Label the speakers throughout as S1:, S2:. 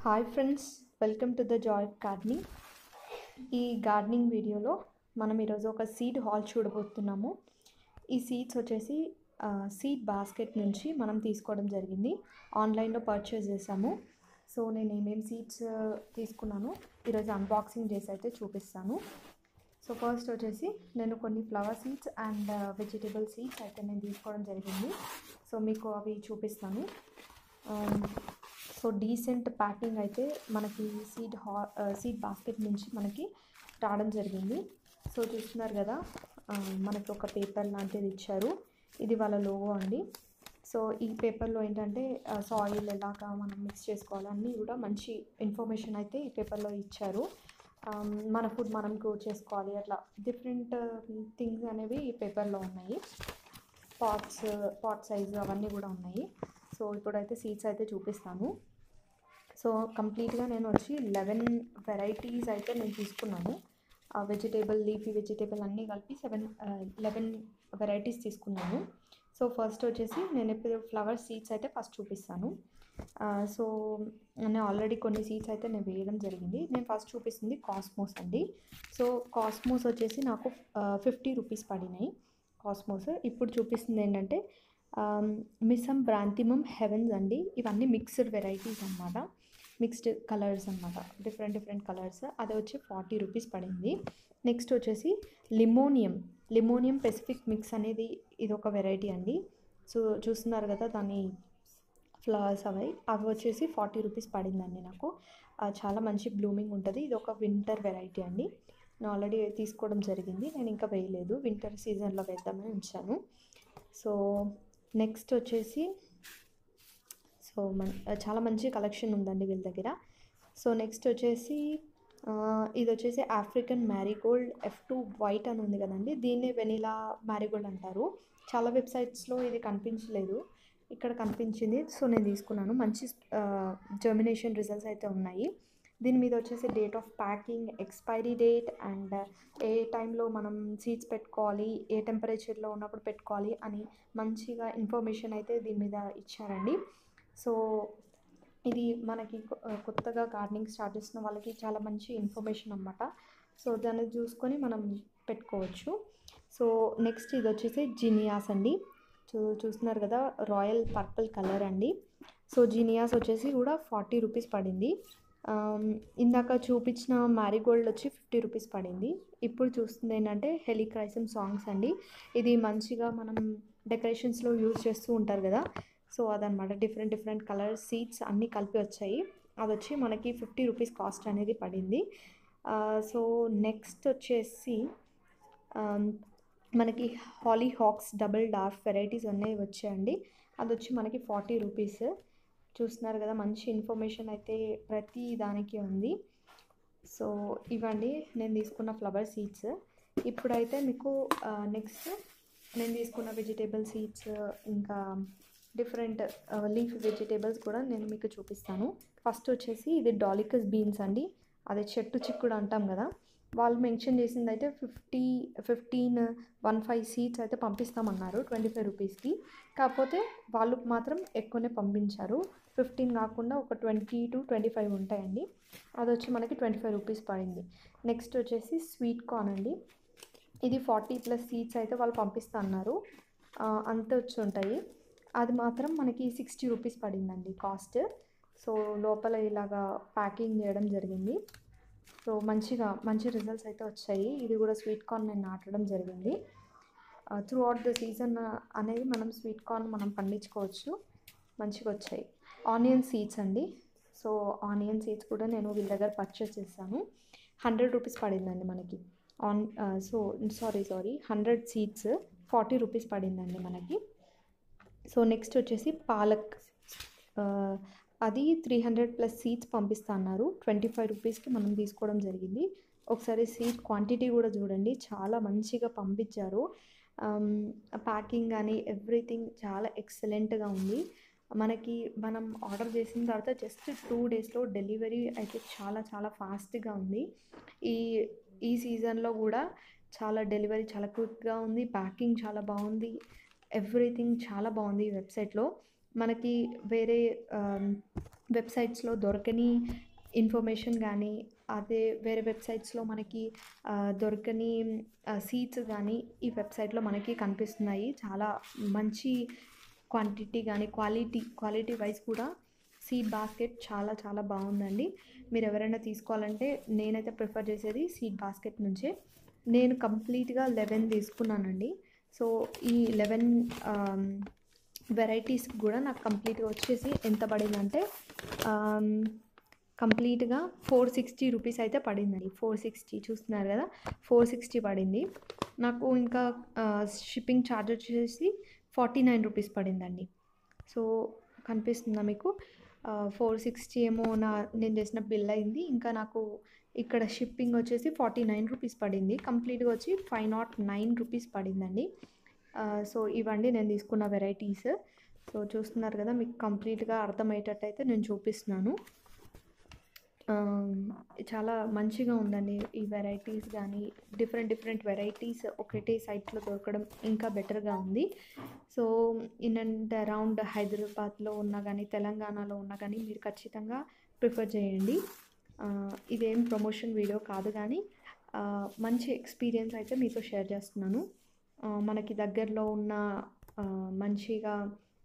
S1: hi friends welcome to the joy gardening ఈ gardening వీడియోలో మనం ఈరోజు ఒక సీడ్ హాల్ చూడబోతున్నాము ఈ సీడ్స్ వచ్చేసి సీడ్ బాస్కెట్ నుంచి మనం తీసుకోవడం జరిగింది ఆన్లైన్లో పర్చేస్ చేసాము సో నేను ఏమేమి సీడ్స్ తీసుకున్నాను ఈరోజు అన్బాక్సింగ్ చేసి అయితే చూపిస్తాను సో ఫస్ట్ వచ్చేసి నేను కొన్ని flower seeds and vegetable seeds అయితే నేను తీసుకోవడం జరిగింది సో మీకు అవి చూపిస్తాను సో డీసెంట్ ప్యాకింగ్ అయితే మనకి సీడ్ హా సీడ్ బాస్కెట్ నుంచి మనకి రావడం జరిగింది సో చూస్తున్నారు కదా మనకి ఒక పేపర్ లాంటిది ఇచ్చారు ఇది వాళ్ళ లోగో అండి సో ఈ పేపర్లో ఏంటంటే సాయిల్ ఎలాగా మనం మిక్స్ చేసుకోవాలి అన్నీ కూడా మంచి ఇన్ఫర్మేషన్ అయితే ఈ పేపర్లో ఇచ్చారు మన ఫుడ్ మనం గ్రో చేసుకోవాలి అట్లా డిఫరెంట్ థింగ్స్ అనేవి ఈ పేపర్లో ఉన్నాయి పాట్స్ పాట్ సైజు అవన్నీ కూడా ఉన్నాయి సో ఇప్పుడైతే సీడ్స్ అయితే చూపిస్తాను సో కంప్లీట్గా నేను వచ్చి లెవెన్ వెరైటీస్ అయితే నేను తీసుకున్నాను వెజిటేబుల్ లీఫీ వెజిటేబుల్ అన్నీ కలిపి సెవెన్ లెవెన్ వెరైటీస్ తీసుకున్నాను సో ఫస్ట్ వచ్చేసి నేను ఇప్పుడు ఫ్లవర్ సీడ్స్ అయితే ఫస్ట్ చూపిస్తాను సో నేను ఆల్రెడీ కొన్ని సీడ్స్ అయితే నేను వేయడం జరిగింది నేను ఫస్ట్ చూపిస్తుంది కాస్మోస్ అండి సో కాస్మోస్ వచ్చేసి నాకు ఫిఫ్టీ రూపీస్ పడినాయి కాస్మోస్ ఇప్పుడు చూపిస్తుంది ఏంటంటే మిసమ్ బ్రాంతిమం హెవెన్స్ అండి ఇవన్నీ మిక్స్డ్ వెరైటీస్ అనమాట మిక్స్డ్ కలర్స్ అనమాట డిఫరెంట్ డిఫరెంట్ కలర్స్ అది వచ్చి ఫార్టీ రూపీస్ పడింది నెక్స్ట్ వచ్చేసి లిమోనియం లిమోనియం పెసిఫిక్ మిక్స్ అనేది ఇది ఒక వెరైటీ అండి సో చూస్తున్నారు కదా దాని ఫ్లవర్స్ అవి అవి వచ్చేసి ఫార్టీ రూపీస్ పడిందండి నాకు చాలా మంచి బ్లూమింగ్ ఉంటుంది ఇది ఒక వింటర్ వెరైటీ అండి నేను ఆల్రెడీ తీసుకోవడం జరిగింది నేను ఇంకా వేయలేదు వింటర్ సీజన్లో వేద్దామని ఉంచాను సో నెక్స్ట్ వచ్చేసి సో మన చాలా మంచి కలెక్షన్ ఉందండి వీళ్ళ దగ్గర సో నెక్స్ట్ వచ్చేసి ఇది వచ్చేసి African marigold F two white అని ఉంది కదండి దీన్ని వెనిలా మ్యారీగోల్డ్ అంటారు చాలా వెబ్సైట్స్లో ఇది కనిపించలేదు ఇక్కడ కనిపించింది సో నేను తీసుకున్నాను మంచి జర్మినేషన్ రిజల్ట్స్ అయితే ఉన్నాయి దీని మీద వచ్చేసి date of packing expiry date and ఏ టైంలో మనం సీడ్స్ పెట్టుకోవాలి ఏ టెంపరేచర్లో ఉన్నప్పుడు పెట్టుకోవాలి అని మంచిగా ఇన్ఫర్మేషన్ అయితే దీని మీద ఇచ్చారండి సో ఇది మనకి కొత్తగా గార్డెనింగ్ స్టార్ట్ చేసిన వాళ్ళకి చాలా మంచి ఇన్ఫర్మేషన్ అనమాట సో దాన్ని చూసుకొని మనం పెట్టుకోవచ్చు సో నెక్స్ట్ ఇది వచ్చేసి జినియాస్ అండి చూ చూస్తున్నారు కదా రాయల్ పర్పుల్ కలర్ అండి సో జీనియాస్ వచ్చేసి కూడా ఫార్టీ రూపీస్ పడింది ఇందాక చూపించిన మ్యారీగోల్డ్ వచ్చి ఫిఫ్టీ రూపీస్ పడింది ఇప్పుడు చూస్తుంది ఏంటంటే హెలిక్రైసమ్ సాంగ్స్ అండి ఇది మంచిగా మనం డెకరేషన్స్లో యూజ్ చేస్తూ ఉంటారు కదా సో అదనమాట డిఫరెంట్ డిఫరెంట్ కలర్ సీడ్స్ అన్నీ కలిపి వచ్చాయి అది వచ్చి మనకి ఫిఫ్టీ రూపీస్ కాస్ట్ అనేది పడింది సో నెక్స్ట్ వచ్చేసి మనకి hollyhocks double dark varieties అనేవి వచ్చాయండి అది వచ్చి మనకి ఫార్టీ రూపీస్ చూస్తున్నారు కదా మంచి ఇన్ఫర్మేషన్ అయితే ప్రతి దానికి ఉంది సో ఇవ్వండి నేను తీసుకున్న ఫ్లవర్ సీడ్స్ ఇప్పుడైతే మీకు నెక్స్ట్ నేను తీసుకున్న వెజిటేబుల్ సీడ్స్ ఇంకా డిఫరెంట్ లీఫ్ వెజిటేబుల్స్ కూడా నేను మీకు చూపిస్తాను ఫస్ట్ వచ్చేసి ఇది డాలికస్ బీన్స్ అండి అదే చెట్టు చిక్కుడు అంటాం కదా వాళ్ళు మెన్షన్ చేసింది అయితే fifty fifteen one five seeds అయితే పంపిస్తామన్నారు ట్వంటీ ఫైవ్ రూపీస్కి కాకపోతే వాళ్ళు మాత్రం ఎక్కువనే పంపించారు ఫిఫ్టీన్ కాకుండా ఒక ట్వంటీ టు ట్వంటీ ఫైవ్ ఉంటాయండి అది వచ్చి మనకి ట్వంటీ ఫైవ్ రూపీస్ పడింది నెక్స్ట్ వచ్చేసి స్వీట్ కార్న్ అండి ఇది ఫార్టీ ప్లస్ సీట్స్ అయితే వాళ్ళు పంపిస్తా అన్నారు అంత వచ్చి ఉంటాయి అది మాత్రం మనకి సిక్స్టీ రూపీస్ పడిందండి కాస్ట్ సో లోపల ఇలాగా ప్యాకింగ్ చేయడం జరిగింది సో మంచిగా మంచి రిజల్ట్స్ అయితే వచ్చాయి ఇది కూడా స్వీట్ కార్న్ నేను నాటడం జరిగింది త్రూ అవుట్ ద సీజన్ అనేది మనం స్వీట్ కార్న్ మనం పండించుకోవచ్చు మంచిగా వచ్చాయి ఆనియన్ సీడ్స్ అండి సో ఆనియన్ సీడ్స్ కూడా నేను వీళ్ళ దగ్గర పర్చేస్ చేశాను హండ్రెడ్ రూపీస్ పడిందండి మనకి on so sorry sorry hundred seeds forty rupees పడిందండి మనకి సో నెక్స్ట్ వచ్చేసి పాలక్ అది త్రీ హండ్రెడ్ ప్లస్ సీడ్స్ పంపిస్తా అన్నారు ట్వంటీ ఫైవ్ రూపీస్కి మనం తీసుకోవడం జరిగింది ఒకసారి సీడ్ క్వాంటిటీ కూడా చూడండి చాలా మంచిగా పంపించారు ప్యాకింగ్ కానీ ఎవ్రీథింగ్ చాలా ఎక్సలెంట్గా ఉంది మనకి మనం ఆర్డర్ చేసిన తర్వాత జస్ట్ టూ డేస్లో డెలివరీ అయితే చాలా చాలా ఫాస్ట్గా ఉంది ఈ ఈ సీజన్లో కూడా చాలా డెలివరీ చాలా క్విక్గా ఉంది ప్యాకింగ్ చాలా బాగుంది ఎవ్రీథింగ్ చాలా బాగుంది ఈ వెబ్సైట్లో మనకి వేరే వెబ్సైట్స్లో దొరకని ఇన్ఫర్మేషన్ కానీ అదే వేరే వెబ్సైట్స్లో మనకి ఆ, దొరకని సీట్స్ కానీ ఈ వెబ్సైట్లో మనకి కనిపిస్తున్నాయి చాలా మంచి క్వాంటిటీ కానీ క్వాలిటీ క్వాలిటీ వైజ్ కూడా సీడ్ బాస్కెట్ చాలా చాలా బాగుందండి మీరు ఎవరైనా తీసుకోవాలంటే నేనైతే ప్రిఫర్ చేసేది సీడ్ బాస్కెట్ నుంచే నేను కంప్లీట్గా లెవెన్ తీసుకున్నానండి సో ఈ లెవెన్ వెరైటీస్ కూడా నాకు కంప్లీట్గా వచ్చేసి ఎంత పడిందంటే కంప్లీట్గా ఫోర్ సిక్స్టీ రూపీస్ అయితే పడిందండి ఫోర్ సిక్స్టీ చూస్తున్నారు కదా ఫోర్ సిక్స్టీ పడింది నాకు ఇంకా షిప్పింగ్ ఛార్జ్ వచ్చేసి ఫార్టీ నైన్ రూపీస్ పడిందండి సో కనిపిస్తుందా మీకు ఫోర్ సిక్స్టీ ఏమో నా నేను చేసిన బిల్ అయింది ఇంకా నాకు ఇక్కడ షిప్పింగ్ వచ్చేసి ఫార్టీ నైన్ రూపీస్ పడింది కంప్లీట్గా వచ్చి ఫైవ్ నాట్ నైన్ రూపీస్ పడిందండి సో ఇవండి నేను తీసుకున్న వెరైటీస్ సో చూస్తున్నారు కదా మీకు కంప్లీట్గా అర్థమయ్యేటట్టు అయితే నేను చూపిస్తున్నాను ఆ, చాలా మంచిగా ఉందండి ఈ వెరైటీస్ కానీ డిఫరెంట్ డిఫరెంట్ వెరైటీస్ ఒకటే సైట్లో దొరకడం ఇంకా బెటర్గా ఉంది సో ఇన్ అండ్ అరౌండ్ హైదరాబాద్లో ఉన్నా కానీ తెలంగాణలో ఉన్నా కానీ మీరు ఖచ్చితంగా ప్రిఫర్ చేయండి ఆ, ఇదేం ప్రమోషన్ వీడియో కాదు కానీ ఆ, మంచి ఎక్స్పీరియన్స్ అయితే మీతో షేర్ చేస్తున్నాను ఆ, మనకి దగ్గరలో ఉన్న ఆ, మంచిగా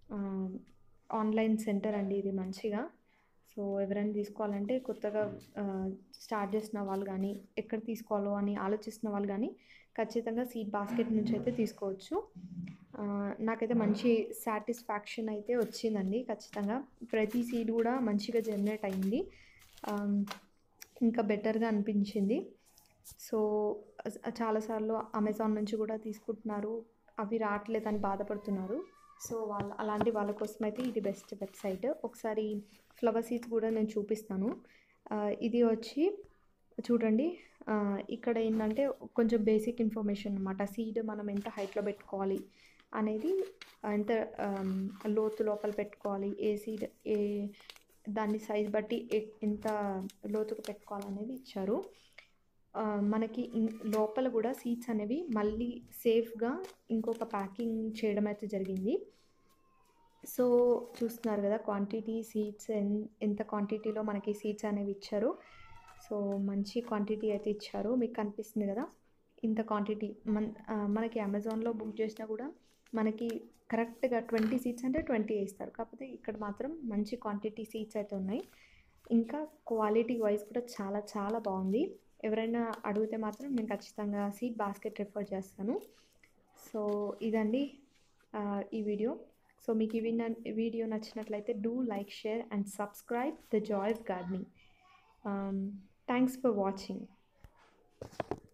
S1: ఆన్లైన్ సెంటర్ అండి ఇది మంచిగా సో ఎవరైనా తీసుకోవాలంటే కొత్తగా స్టార్ట్ చేసిన వాళ్ళు కానీ ఎక్కడ తీసుకోవాలో అని ఆలోచిస్తున్న వాళ్ళు కానీ ఖచ్చితంగా సీట్ బాస్కెట్ నుంచి అయితే తీసుకోవచ్చు ఆ, నాకైతే మంచి సాటిస్ఫాక్షన్ అయితే వచ్చిందండి ఖచ్చితంగా ప్రతి సీడ్ కూడా మంచిగా జనరేట్ అయింది ఆ, ఇంకా బెటర్గా అనిపించింది సో అస- చాలాసార్లు అమెజాన్ నుంచి కూడా తీసుకుంటున్నారు అవి రావట్లేదని బాధపడుతున్నారు సో వాళ్ళ అలాంటి వాళ్ళ కోసం అయితే ఇది బెస్ట్ వెబ్సైట్ ఒకసారి ఫ్లవర్ సీడ్స్ కూడా నేను చూపిస్తాను ఆ, ఇది వచ్చి చూడండి ఆ, ఇక్కడ ఏంటంటే కొంచెం బేసిక్ ఇన్ఫర్మేషన్ అనమాట సీడ్ మనం ఎంత హైట్లో పెట్టుకోవాలి అనేది ఎంత ఆమ్, లోతు లోపల పెట్టుకోవాలి ఏ సీడ్ ఏ దాని సైజ్ బట్టి ఎ- ఎంత లోతుకు పెట్టుకోవాలనేది ఇచ్చారు ఆ, మనకి ఇన్- లోపల కూడా సీడ్స్ అనేవి మళ్ళీ సేఫ్గా ఇంకొక ప్యాకింగ్ చేయడం అయితే జరిగింది సో చూస్తున్నారు కదా క్వాంటిటీ సీడ్స్ ఎన్ ఎంత క్వాంటిటీలో మనకి సీడ్స్ అనేవి ఇచ్చారు సో మంచి క్వాంటిటీ అయితే ఇచ్చారు మీకు కనిపిస్తుంది కదా ఇంత క్వాంటిటీ మన ఆ, మనకి అమెజాన్లో బుక్ చేసినా కూడా మనకి కరెక్ట్గా ట్వంటీ సీట్స్ అంటే ట్వంటీ వేస్తారు కాకపోతే ఇక్కడ మాత్రం మంచి క్వాంటిటీ సీట్స్ అయితే ఉన్నాయి ఇంకా క్వాలిటీ వైజ్ కూడా చాలా చాలా బాగుంది ఎవరైనా అడిగితే మాత్రం నేను ఖచ్చితంగా సీట్ బాస్కెట్ రిఫర్ చేస్తాను సో ఇదండి ఆ, ఈ వీడియో సో మీకు ఈ విన్న వీడియో నచ్చినట్లయితే do like share and subscribe the joy of gardening thanks for watching